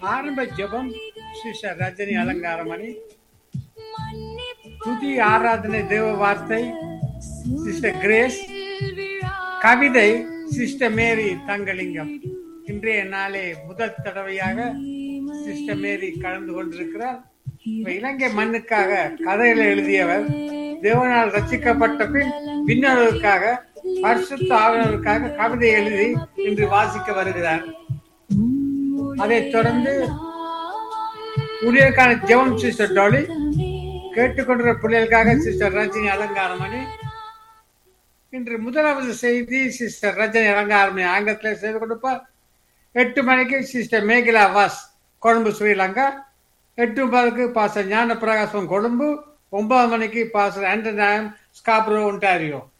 ஆரம்ப ஜெபம் சிஸ்டர் ரஜினி அலங்காரமணி துதி ஆராதனை தேவ வார்த்தை சிஸ்டர் கிரேஸ் கவிதை சிஸ்டர் மேரி தங்கலிங்கம் இன்றைய நாளே முதல் தடவையாக சிஸ்டர் மேரி கலந்து கொண்டிருக்கிறார் இப்ப இலங்கை மண்ணுக்காக கதையில எழுதியவர் தேவனால் ரசிக்கப்பட்ட பின் விண்ணர்களுக்காக பரிசுத்த ஆவினருக்காக கவிதை எழுதி இன்று வாசிக்க வருகிறார் அதைத் தொடர்ந்து ஊழியருக்கான ஜெபம் சிஸ்டர் டோலி கேட்டுக்கொண்டிருக்கிற பிள்ளைகளுக்காக சிஸ்டர் ரஜினி அலங்காரமணி இன்று முதலாவது செய்தி சிஸ்டர் ரஜினி அலங்காரமணி ஆங்கிலத்தில் செய்து கொடுப்பார் எட்டு மணிக்கு சிஸ்டர் மேகிலா வாஸ் கொழும்பு ஸ்ரீலங்கா எட்டு முப்பதுக்கு பாச ஞான பிரகாசம் கொழும்பு ஒன்பது மணிக்கு பாச ஆண்டனாயம் ஸ்காப்ரோ ஒன்டாரியோ